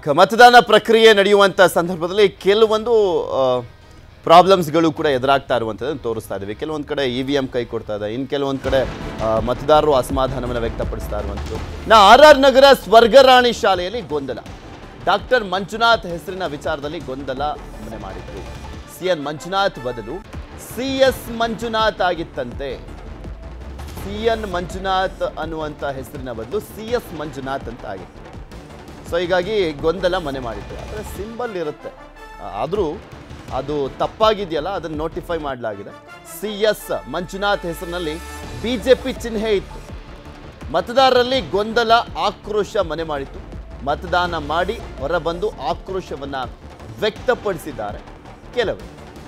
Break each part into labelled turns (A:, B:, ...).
A: ಕ- ಮತದಾನ ಪ್ರಕ್ರಿಯೆ ನಡೆಯುವಂಥ ಸಂದರ್ಭದಲ್ಲಿ ಕೆಲವೊಂದು ಪ್ರಾಬ್ಲಮ್ಸ್ಗಳು ಕೂಡ ಎದುರಾಗ್ತಾ ಇರುವಂಥದ್ದನ್ನು ತೋರಿಸ್ತಾ ಇದ್ದೀವಿ ಕೆಲವೊಂದು ಕಡೆ ಇ ವಿ ಎಮ್ ಕೈ ಕೊಡ್ತಾ ಇದೆ ಇನ್ನು ಕೆಲವೊಂದು ಕಡೆ ಆ, ಮತದಾರರು ಅಸಮಾಧಾನವನ್ನು ವ್ಯಕ್ತಪಡಿಸ್ತಾ ಇರುವಂಥದ್ದು ನಾ ಆರ್ ಆರ್ ನಗರ ಸ್ವರ್ಗರಾಣಿ ಶಾಲೆಯಲ್ಲಿ ಗೊಂದಲ ಡಾಕ್ಟರ್ ಮಂಜುನಾಥ್ ಹೆಸರಿನ ವಿಚಾರದಲ್ಲಿ ಗೊಂದಲ ಮನೆ ಮಾಡಿದ್ರು ಸಿ ಎನ್ ಮಂಜುನಾಥ್ ಬದಲು ಸಿ ಎಸ್ ಮಂಜುನಾಥ್ ಆಗಿತ್ತಂತೆ ಸಿ ಎನ್ ಮಂಜುನಾಥ್ ಅನ್ನುವಂಥ ಹೆಸರಿನ ಬದಲು ಸಿ ಎಸ್ ಮಂಜುನಾಥ್ ಅಂತ ಆಗಿತ್ತು ಸೊ ಹೀಗಾಗಿ ಗೊಂದಲ ಮನೆ ಮಾಡಿತ್ತು ಆದರೆ ಸಿಂಬಲ್ ಇರುತ್ತೆ ಆದರೂ ಅದು ತಪ್ಪಾಗಿದೆಯಲ್ಲ ಅದನ್ನು ನೋಟಿಫೈ ಮಾಡಲಾಗಿದೆ ಸಿ ಎಸ್ ಮಂಜುನಾಥ್ ಹೆಸರಿನಲ್ಲಿ ಬಿ ಜೆ ಪಿ ಚಿಹ್ನೆ ಇತ್ತು ಮತದಾರರಲ್ಲಿ ಗೊಂದಲ ಆಕ್ರೋಶ ಮನೆ ಮಾಡಿತ್ತು ಮತದಾನ ಮಾಡಿ ಹೊರಬಂದು ಆಕ್ರೋಶವನ್ನು ವ್ಯಕ್ತಪಡಿಸಿದ್ದಾರೆ ಕೆಲವರು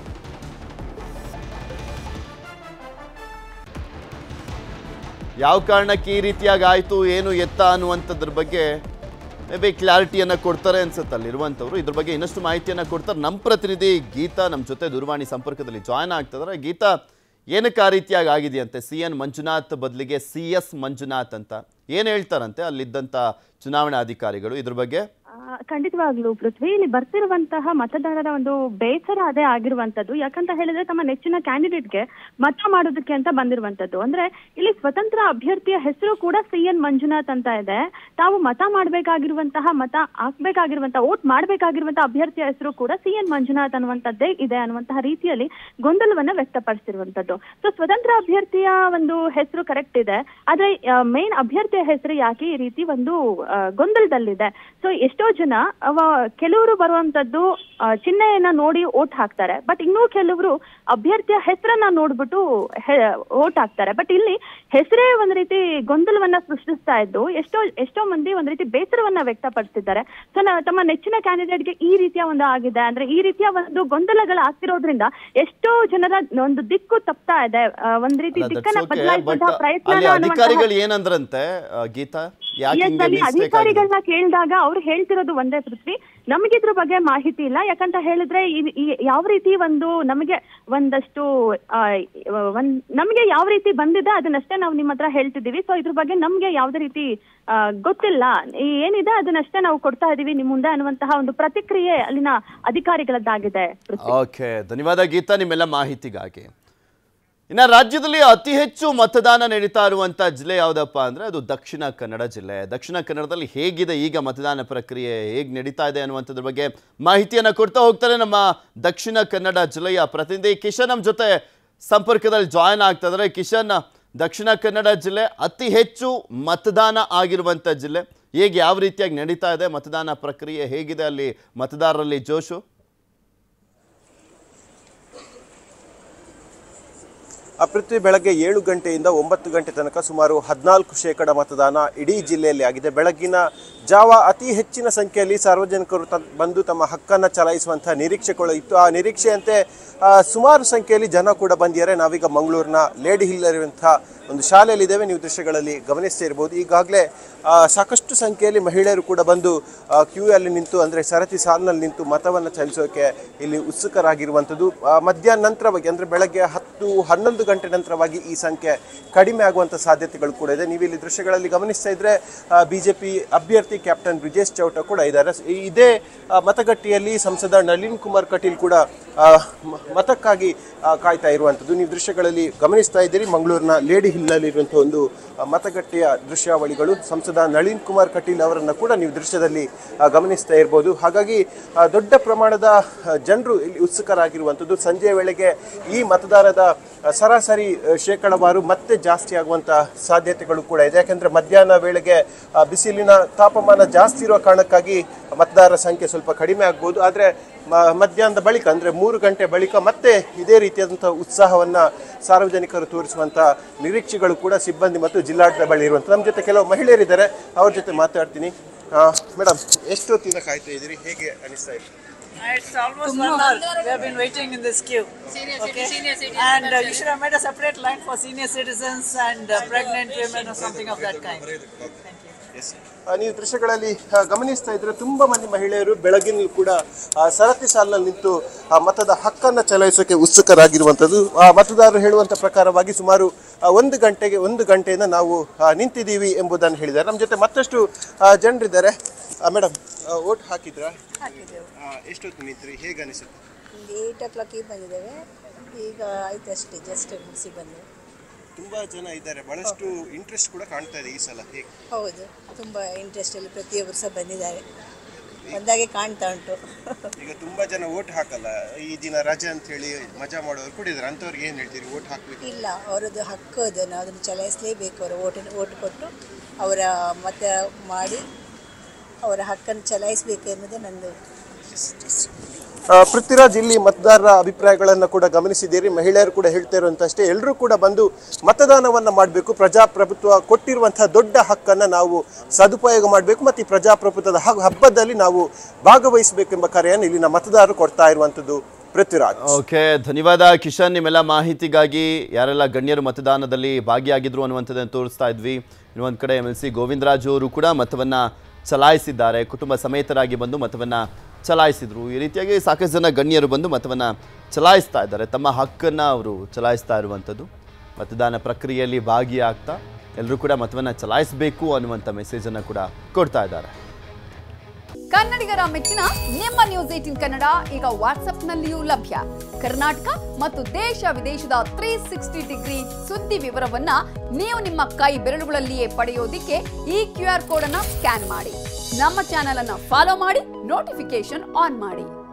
A: ಯಾವ ಕಾರಣಕ್ಕೆ ಈ ರೀತಿಯಾಗಿ ಆಯಿತು ಏನು ಎತ್ತ ಅನ್ನುವಂಥದ್ರ ಬಗ್ಗೆ ಮೇ ಬಿ ಕ್ಲಾರಿಟಿಯನ್ನು ಕೊಡ್ತಾರೆ ಅನ್ಸುತ್ತೆ ಅಲ್ಲಿರುವಂಥವ್ರು ಇದ್ರ ಬಗ್ಗೆ ಇನ್ನಷ್ಟು ಮಾಹಿತಿಯನ್ನು ಕೊಡ್ತಾರೆ ನಮ್ಮ ಪ್ರತಿನಿಧಿ ಗೀತಾ ನಮ್ಮ ಜೊತೆ ದೂರವಾಣಿ ಸಂಪರ್ಕದಲ್ಲಿ ಜಾಯ್ನ್ ಆಗ್ತಿದ್ದಾರೆ ಗೀತಾ ಏನಕ್ಕೆ ಆ ರೀತಿಯಾಗಿ ಆಗಿದೆಯಂತೆ ಸಿ ಎನ್ ಮಂಜುನಾಥ್ ಬದಲಿಗೆ ಸಿ ಎಸ್ ಮಂಜುನಾಥ್ ಅಂತ ಏನು ಹೇಳ್ತಾರಂತೆ ಅಲ್ಲಿದ್ದಂಥ ಚುನಾವಣಾ ಅಧಿಕಾರಿಗಳು ಇದ್ರ ಬಗ್ಗೆ
B: ಆ, ಖಂಡಿತವಾಗ್ಲೂ ಪೃಥ್ವಿ ಇಲ್ಲಿ ಬರ್ತಿರುವಂತಹ ಮತದಾರರ ಒಂದು ಬೇಸರ ಅದೇ ಆಗಿರುವಂತದ್ದು ಯಾಕಂತ ಹೇಳಿದ್ರೆ ತಮ್ಮ ನೆಚ್ಚಿನ ಕ್ಯಾಂಡಿಡೇಟ್ಗೆ ಮತ ಮಾಡೋದಕ್ಕೆ ಅಂತ ಬಂದಿರುವಂತದ್ದು ಅಂದ್ರೆ ಇಲ್ಲಿ ಸ್ವತಂತ್ರ ಅಭ್ಯರ್ಥಿಯ ಹೆಸರು ಕೂಡ ಸಿ ಎನ್ ಮಂಜುನಾಥ್ ಅಂತ ಇದೆ ತಾವು ಮತ ಮಾಡಬೇಕಾಗಿರುವಂತಹ ಮತ ಹಾಕ್ಬೇಕಾಗಿರುವಂತಹ ವೋಟ್ ಮಾಡಬೇಕಾಗಿರುವಂತಹ ಅಭ್ಯರ್ಥಿಯ ಹೆಸರು ಕೂಡ ಸಿ ಎನ್ ಮಂಜುನಾಥ್ ಅನ್ನುವಂಥದ್ದೇ ಇದೆ ಅನ್ನುವಂತಹ ರೀತಿಯಲ್ಲಿ ಗೊಂದಲವನ್ನ ವ್ಯಕ್ತಪಡಿಸಿರುವಂತದ್ದು ಸೊ ಸ್ವತಂತ್ರ ಅಭ್ಯರ್ಥಿಯ ಒಂದು ಹೆಸರು ಕರೆಕ್ಟ್ ಇದೆ ಆದ್ರೆ ಮೇನ್ ಅಭ್ಯರ್ಥಿಯ ಹೆಸರು ಯಾಕೆ ಈ ರೀತಿ ಒಂದು ಆ, ಗೊಂದಲದಲ್ಲಿದೆ ಸೊ ಎಷ್ಟೋ ಜನ ಅವ ಕೆಲವರು ಬರುವಂತದ್ದು ಆ, ಚಿಹ್ನೆಯನ್ನ ನೋಡಿ ಓಟ್ ಹಾಕ್ತಾರೆ ಬಟ್ ಇನ್ನೂ ಕೆಲವರು ಅಭ್ಯರ್ಥಿಯ ಹೆಸರನ್ನ ನೋಡ್ಬಿಟ್ಟು ಓಟ್ ಹಾಕ್ತಾರೆ ಬಟ್ ಇಲ್ಲಿ ಹೆಸರೇ ಒಂದ್ ರೀತಿ ಗೊಂದಲವನ್ನ ಸೃಷ್ಟಿಸ್ತಾ ಇದ್ದು ಎಷ್ಟೋ ಎಷ್ಟೋ ಮಂದಿ ಒಂದ್ ರೀತಿ ಬೇಸರವನ್ನ ವ್ಯಕ್ತಪಡಿಸಿದ್ದಾರೆ ಸೊ ತಮ್ಮ ನೆಚ್ಚಿನ ಕ್ಯಾಂಡಿಡೇಟ್ಗೆ ಈ ರೀತಿಯ ಒಂದು ಆಗಿದೆ ಅಂದ್ರೆ ಈ ರೀತಿಯ ಒಂದು ಗೊಂದಲಗಳು ಆಗ್ತಿರೋದ್ರಿಂದ ಎಷ್ಟೋ ಜನರ ಒಂದು ದಿಕ್ಕು ತಪ್ತಾ ಇದೆ ಆ, ಒಂದ್ ರೀತಿ
A: ಅಲ್ಲ, that's
B: ದಿಕ್ಕನ್ನ
A: okay, but
B: ಬದಲಾಯಿಸುವಂತಹ ಪ್ರಯತ್ನ
A: ಅಲ್ಲಿ ಅಧಿಕಾರಿಗಳು ಏನಂದ್ರಂತೆ ಆ, ಗೀತಾ ಯಾಕೆ
B: Yes,
A: ಹಿಂಗೆ
B: ಅಲ್ಲಿ
A: mistake ಆಗಿದೆ?
B: ಅಧಿಕಾರಿಗಳನ್ನ ಕೇಳಿದಾಗ ಅವ್ರು ಹೇಳ್ತಿರೋದು ಒಂದೇ ಪೃಥ್ವಿ ನಮಗಿದ್ರ ಬಗ್ಗೆ ಮಾಹಿತಿ ಇಲ್ಲ ಯಾಕಂತ ಹೇಳಿದ್ರೆ ಈ- ಈ ಯಾವ ರೀತಿ ಒಂದು ನಮಗೆ ಒಂದಷ್ಟು ಆ, ಒಂದ್ ನಮಗೆ ಯಾವ ರೀತಿ ಬಂದಿದೆ ಅದನ್ನಷ್ಟೇ ನಾವು ನಿಮ್ಮ ಹತ್ರ ಹೇಳ್ತಿದೀವಿ ಸೊ ಇದ್ರ ಬಗ್ಗೆ ನಮ್ಗೆ ಯಾವ್ದೇ ರೀತಿ ಆ, ಗೊತ್ತಿಲ್ಲ ಈ ಏನಿದೆ ಅದನ್ನಷ್ಟೇ ನಾವು ಕೊಡ್ತಾ ಇದೀವಿ ನಿಮ್ ಮುಂದೆ ಅನ್ನುವಂತಹ ಒಂದು ಪ್ರತಿಕ್ರಿಯೆ ಅಲ್ಲಿನ ಅಧಿಕಾರಿಗಳದ್ದಾಗಿದೆ ಪೃಥ್ವಿ
A: ಓಕೆ ಧನ್ಯವಾದ ಗೀತಾ ನಿಮ್ಮೆಲ್ಲ ಮಾಹಿತಿಗಾಗಿ ಇನ್ನು ರಾಜ್ಯದಲ್ಲಿ ಅತಿ ಹೆಚ್ಚು ಮತದಾನ ನಡೀತಾ ಇರುವಂಥ ಜಿಲ್ಲೆ ಯಾವುದಪ್ಪ ಅಂದರೆ ಅದು ದಕ್ಷಿಣ ಕನ್ನಡ ಜಿಲ್ಲೆ ದಕ್ಷಿಣ ಕನ್ನಡದಲ್ಲಿ ಹೇಗಿದೆ ಈಗ ಮತದಾನ ಪ್ರಕ್ರಿಯೆ ಹೇಗೆ ನಡೀತಾ ಇದೆ ಅನ್ನುವಂಥದ್ರ ಬಗ್ಗೆ ಮಾಹಿತಿಯನ್ನು ಕೊಡ್ತಾ ಹೋಗ್ತಾರೆ ನಮ್ಮ ದಕ್ಷಿಣ ಕನ್ನಡ ಜಿಲ್ಲೆಯ ಪ್ರತಿನಿಧಿ ಕಿಶನ್ ನಮ್ಮ ಜೊತೆ ಸಂಪರ್ಕದಲ್ಲಿ ಜಾಯ್ನ್ ಆಗ್ತಾ ಇದ್ದಾರೆ ಕಿಶನ್ ದಕ್ಷಿಣ ಕನ್ನಡ ಜಿಲ್ಲೆ ಅತಿ ಹೆಚ್ಚು ಮತದಾನ ಆಗಿರುವಂಥ ಜಿಲ್ಲೆ ಹೇಗೆ ಯಾವ ರೀತಿಯಾಗಿ ನಡೀತಾ ಇದೆ ಮತದಾನ ಪ್ರಕ್ರಿಯೆ ಹೇಗಿದೆ ಅಲ್ಲಿ ಮತದಾರರಲ್ಲಿ ಜೋಶು
C: ಆ ಪೃಥ್ವಿ ಬೆಳಗ್ಗೆ ಏಳು ಗಂಟೆಯಿಂದ ಒಂಬತ್ತು ಗಂಟೆ ತನಕ ಸುಮಾರು ಹದಿನಾಲ್ಕು ಶೇಕಡ ಮತದಾನ ಇಡೀ ಜಿಲ್ಲೆಯಲ್ಲಿ ಆಗಿದೆ ಬೆಳಗಿನ ಜಾವ ಅತಿ ಹೆಚ್ಚಿನ ಸಂಖ್ಯೆಯಲ್ಲಿ ಸಾರ್ವಜನಿಕರು ತ- ಬಂದು ತಮ್ಮ ಹಕ್ಕನ್ನು ಚಲಾಯಿಸುವಂತಹ ನಿರೀಕ್ಷೆಗಳು ಇತ್ತು ಆ ನಿರೀಕ್ಷೆಯಂತೆ ಆ, ಸುಮಾರು ಸಂಖ್ಯೆಯಲ್ಲಿ ಜನ ಕೂಡ ಬಂದಿದ್ದಾರೆ ನಾವೀಗ ಮಂಗಳೂರಿನ ಲೇಡಿ ಹಿಲ್ ಇರುವಂತಹ ಒಂದು ಶಾಲೆಯಲ್ಲಿದ್ದೇವೆ ನೀವು ದೃಶ್ಯಗಳಲ್ಲಿ ಗಮನಿಸ್ತಾ ಇರ್ಬೋದು ಈಗಾಗಲೇ ಆ, ಸಾಕಷ್ಟು ಸಂಖ್ಯೆಯಲ್ಲಿ ಮಹಿಳೆಯರು ಕೂಡ ಬಂದು ಕ್ಯೂ ಅಲ್ಲಿ ನಿಂತು ಅಂದರೆ ಸರತಿ ಸಾಲಿನಲ್ಲಿ ನಿಂತು ಮತವನ್ನು ಚಲಿಸೋಕೆ ಇಲ್ಲಿ ಉತ್ಸುಕರಾಗಿರುವಂಥದ್ದು ಆ, ಮಧ್ಯಾಹ್ನ ನಂತರವಾಗಿ ಅಂದರೆ ಬೆಳಗ್ಗೆ ಹತ್ತು ಹನ್ನೊಂದು ಗಂಟೆ ನಂತರವಾಗಿ ಈ ಸಂಖ್ಯೆ ಕಡಿಮೆ ಆಗುವಂಥ ಸಾಧ್ಯತೆಗಳು ಕೂಡ ಇದೆ ನೀವು ಇಲ್ಲಿ ದೃಶ್ಯಗಳಲ್ಲಿ ಗಮನಿಸ್ತಾ ಇದ್ರೆ ಬಿಜೆಪಿ ಅಭ್ಯರ್ಥಿ ಕ್ಯಾಪ್ಟನ್ ಬ್ರಿಜೇಶ್ ಚೌಟ ಕೂಡ ಇದ್ದಾರೆ ಸ- ಇದೇ ಆ, ಮತಗಟ್ಟೆಯಲ್ಲಿ ಸಂಸದ ನಳಿನ್ ಕುಮಾರ್ ಕಟೀಲ್ ಕೂಡ ಆ, ಮ- ಮತಕ್ಕಾಗಿ ಆ, ಕಾಯ್ತಾ ಇರುವಂಥದ್ದು ನೀವು ದೃಶ್ಯಗಳಲ್ಲಿ ಗಮನಿಸ್ತಾ ಇದ್ದೀರಿ ಮಂಗಳೂರಿನ ಲೇಡಿ ಹಿಲ್ನಲ್ಲಿ ಇರುವಂತಹ ಒಂದು ಆ, ಮತಗಟ್ಟೆಯ ದೃಶ್ಯಾವಳಿಗಳು ಸಂಸದ ನಳಿನ್ ಕುಮಾರ್ ಕಟೀಲ್ ಅವರನ್ನ ಕೂಡ ನೀವು ದೃಶ್ಯದಲ್ಲಿ ಆ, ಗಮನಿಸ್ತಾ ಇರ್ಬೋದು ಹಾಗಾಗಿ ಆ, ದೊಡ್ಡ ಪ್ರಮಾಣದ ಜನರು ಇಲ್ಲಿ ಉತ್ಸುಕರಾಗಿರುವಂಥದ್ದು ಸಂಜೆಯ ವೇಳೆಗೆ ಈ ಮತದಾರದ ಆ, ಸರಾಸರಿ ಆ, ಶೇಕಡವಾರು ಮತ್ತೆ ಜಾಸ್ತಿ ಆಗುವಂತ ಸಾಧ್ಯತೆಗಳು ಕೂಡ ಇದೆ ಯಾಕಂದ್ರೆ ಮಧ್ಯಾಹ್ನ ವೇಳೆಗೆ ಆ, ಬಿಸಿಲಿನ ತಾಪಮಾನ ಜಾಸ್ತಿ ಇರುವ ಕಾರಣಕ್ಕಾಗಿ ಮತದಾರರ ಸಂಖ್ಯೆ ಸ್ವಲ್ಪ ಕಡಿಮೆ ಆಗ್ಬೋದು ಆದರೆ ಮ- ಮಧ್ಯಾಹ್ನದ ಬಳಿಕ ಅಂದ್ರೆ ಮೂರು ಗಂಟೆ ಬಳಿಕ ಮತ್ತೆ ಇದೇ ರೀತಿಯಾದಂತಹ ಉತ್ಸಾಹವನ್ನ ಸಾರ್ವಜನಿಕರು ತೋರಿಸುವಂತ ನಿರೀಕ್ಷೆಗಳು ಕೂಡ ಸಿಬ್ಬಂದಿ ಮತ್ತು ಜಿಲ್ಲಾಡಳಿತ ಬಳಿ ಇರುವಂತ ನಮ್ಮ ಜೊತೆ ಕೆಲವು ಮಹಿಳೆಯರಿದ್ದಾರೆ ಅವ್ರ ಜೊತೆ ಮಾತಾಡ್ತೀನಿ ಮೇಡಮ್ ಎಷ್ಟು ಹೊತ್ತಿಂದ ಕಾಯ್ತಾ ಇದ್ದೀರಿ ಹೇಗೆ ಅನಿಸ್ತಾ ಇದೆ
D: It's almost one hour. We have been waiting in this queue.
E: Senior
D: Okay.
E: citi- senior citizens
D: And uh,
E: are
D: you should have made a separate line for senior citizens and uh, pregnant women or something of that kind. Thank you.
C: Yes. ಆ, ನೀವು ದೃಶ್ಯಗಳಲ್ಲಿ ಆ, ಗಮನಿಸ್ತಾ ಇದ್ರೆ ತುಂಬಾ ಮಂದಿ ಮಹಿಳೆಯರು ಬೆಳಗಿನ ಕೂಡ ಆ, ಸರತಿ ಸಾಲಿನಲ್ಲಿ ನಿಂತು ಆ, ಮತದ ಹಕ್ಕನ್ನ ಚಲಾಯಿಸೋಕೆ ಉತ್ಸುಕರಾಗಿರುವಂಥದ್ದು ಆ, ಮತದಾರರು ಹೇಳುವಂತ ಪ್ರಕಾರವಾಗಿ ಸುಮಾರು ಆ, ಒಂದು ಗಂಟೆಗೆ ಒಂದು ಗಂಟೆಯಿಂದ ನಾವು ಆ, ನಿಂತಿದ್ದೀವಿ ಎಂಬುದನ್ನು ಹೇಳಿದ್ದಾರೆ ನಮ್ಮ ಜೊತೆ ಮತ್ತಷ್ಟು ಆ, ಜನರಿದ್ದಾರೆ ಮೇಡಮ್ ಓಟ್ ಹಾಕಿದ್ರಾ
E: ಹಾಕಿದ್ದೆವು
C: ಆ, ಎಷ್ಟೊತ್ತು ನಿಂತ್ರಿ ಹೇಗೆ ಅನಿಸುತ್ತೆ
E: ಒಂದು ಏಯ್ಟ್ ಓ ಕ್ಲಾಕಿಗೆ ಬಂದಿದ್ದೇವೆ ಈಗ ಆಯ್ತು ಅಷ್ಟೇ ಜಸ್ಟ್ ಮುಗಿಸಿ ಬಂದು
C: ತುಂಬಾ ಜನ ಇದ್ದಾರೆ ಬಹಳಷ್ಟು ಇಂಟ್ರೆಸ್ಟ್ ಕೂಡ ಕಾಣ್ತಾ ಇದೆ ಈ ಸಲ ಹೇಗೆ
E: ಹೌದು ತುಂಬ ಇಂಟ್ರೆಸ್ಟಲ್ಲಿ ಪ್ರತಿಯೊಬ್ಬರು ಸಹ ಬಂದಿದ್ದಾರೆ ಬಂದಾಗೆ ಕಾಣ್ತಾ ಉಂಟು
C: ಈಗ ತುಂಬಾ ಜನ ಓಟ್ ಹಾಕಲ್ಲ ಈ ದಿನ ರಜೆ ಅಂತ ಹೇಳಿ ಮಜಾ ಮಾಡೋರು ಕೂಡ ಇದ್ದಾರೆ ಅಂಥವ್ರಿಗೆ ಏನು ಹೇಳ್ತೀರಿ ಓಟ್ ಹಾಕ್ಬೇಕು
E: ಇಲ್ಲ ಅವರದ್ದು ಹಕ್ಕು ಅದನ್ನು ಅದನ್ನು ಚಲಾಯಿಸಲೇಬೇಕು ಅವರ ಓಟಿನ ಓಟ್ ಕೊಟ್ಟು ಅವರ ಮತ ಮಾಡಿ ಅವರ ಹಕ್ಕನ್ನು ಚಲಾಯಿಸಬೇಕು ಎನ್ನುವುದೇ ನಂದು
C: ಪೃಥ್ವಿರಾಜ್ ಇಲ್ಲಿ ಮತದಾರರ ಅಭಿಪ್ರಾಯಗಳನ್ನು ಕೂಡ ಗಮನಿಸಿದ್ದೀರಿ ಮಹಿಳೆಯರು ಕೂಡ ಹೇಳ್ತಾ ಇರುವಂತಷ್ಟೇ ಎಲ್ಲರೂ ಕೂಡ ಬಂದು ಮತದಾನವನ್ನ ಮಾಡಬೇಕು ಪ್ರಜಾಪ್ರಭುತ್ವ ಕೊಟ್ಟಿರುವಂತಹ ದೊಡ್ಡ ಹಕ್ಕನ್ನ ನಾವು ಸದುಪಯೋಗ ಮಾಡಬೇಕು ಮತ್ತು ಈ ಪ್ರಜಾಪ್ರಭುತ್ವದ ಹ- ಹಬ್ಬದಲ್ಲಿ ನಾವು ಭಾಗವಹಿಸಬೇಕೆಂಬ ಕರೆಯನ್ನು ಇಲ್ಲಿನ ಮತದಾರರು ಕೊಡ್ತಾ ಇರುವಂತದ್ದು ಪೃಥ್ವಿರಾಜ್
A: ಓಕೆ ಧನ್ಯವಾದ ಕಿಶನ್ ನಿಮ್ಮೆಲ್ಲ ಮಾಹಿತಿಗಾಗಿ ಯಾರೆಲ್ಲ ಗಣ್ಯರು ಮತದಾನದಲ್ಲಿ ಭಾಗಿಯಾಗಿದ್ರು ಅನ್ನುವಂಥದ್ದನ್ನು ತೋರಿಸ್ತಾ ಇದ್ವಿ ಇನ್ನೊಂದು ಕಡೆ ಎಮ್ ಎಲ್ ಸಿ ಗೋವಿಂದರಾಜು ಅವರು ಕೂಡ ಮತವನ್ನು ಚಲಾಯಿಸಿದ್ದಾರೆ ಕುಟುಂಬ ಸಮೇತರಾಗಿ ಬಂದು ಮತವನ್ನು ಚಲಾಯಿಸಿದ್ರು ಈ ರೀತಿಯಾಗಿ ಸಾಕಷ್ಟು ಜನ ಗಣ್ಯರು ಬಂದು ಮತವನ್ನು ಚಲಾಯಿಸ್ತಾ ಇದ್ದಾರೆ ತಮ್ಮ ಹಕ್ಕನ್ನು ಅವರು ಚಲಾಯಿಸ್ತಾ ಇರುವಂಥದ್ದು ಮತದಾನ ಪ್ರಕ್ರಿಯೆಯಲ್ಲಿ ಭಾಗಿಯಾಗ್ತಾ ಎಲ್ಲರೂ ಕೂಡ ಮತವನ್ನು ಚಲಾಯಿಸಬೇಕು ಅನ್ನುವಂಥ ಮೆಸೇಜನ್ನು ಕೂಡ ಕೊಡ್ತಾ ಇದ್ದಾರೆ
F: ಕನ್ನಡಿಗರ ಮೆಚ್ಚಿನ ನಿಮ್ಮ ನ್ಯೂಸ್ ಏಟಿನ್ ಕನ್ನಡ ಈಗ ವಾಟ್ಸ್ಆಪ್ನಲ್ಲಿಯೂ ಲಭ್ಯ ಕರ್ನಾಟಕ ಮತ್ತು ದೇಶ ವಿದೇಶದ ತ್ರೀ ಸಿಕ್ಸ್ಟಿ ಡಿಗ್ರಿ ಸುದ್ದಿ ವಿವರವನ್ನ ನೀವು ನಿಮ್ಮ ಕೈ ಬೆರಳುಗಳಲ್ಲಿಯೇ ಪಡೆಯೋದಿಕ್ಕೆ ಈ ಕ್ಯೂ ಆರ್ ಕೋಡ್ ಅನ್ನ ಸ್ಕ್ಯಾನ್ ಮಾಡಿ ನಮ್ಮ ಚಾನೆಲ್ ಅನ್ನ ಫಾಲೋ ಮಾಡಿ ನೋಟಿಫಿಕೇಶನ್ ಆನ್ ಮಾಡಿ